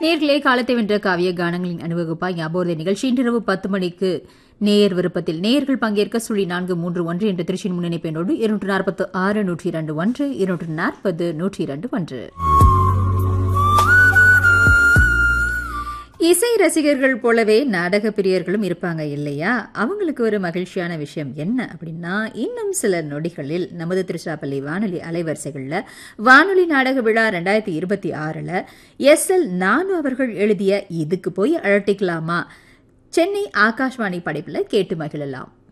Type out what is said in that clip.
நேர்களே காலத்தை வென்ற காவிய கானங்களின் அணிவகுப்பாய் ஞாபக நிகழ்ச்சி இன்றிரவு பத்து மணிக்கு நேயர் விருப்பத்தில் நேயர்கள் பங்கேற்க சுழி நான்கு மூன்று ஒன்று என்ற திருச்சியின் முன்னிணைப்பெண்ணோடு இருநூற்று நாற்பத்து ஆறு நூற்றி இரண்டு ஒன்று இருநூற்று நாற்பது நூற்றி இரண்டு ஒன்று இசை ரசிகர்கள் போலவே நாடக பிரியர்களும் இருப்பாங்க இல்லையா அவங்களுக்கு ஒரு மகிழ்ச்சியான விஷயம் என்ன அப்படின்னா இன்னும் சில நொடிகளில் நமது திருச்சிராப்பள்ளி வானொலி அலைவரிசைகளில் வானொலி நாடக விழா ரெண்டாயிரத்தி இருபத்தி ஆறில் எஸ் எல் நானு அவர்கள் எழுதிய இதுக்கு போய் அழட்டிக்கலாமா சென்னை ஆகாஷ்வாணி படைப்பில் கேட்டு மகிழலாம்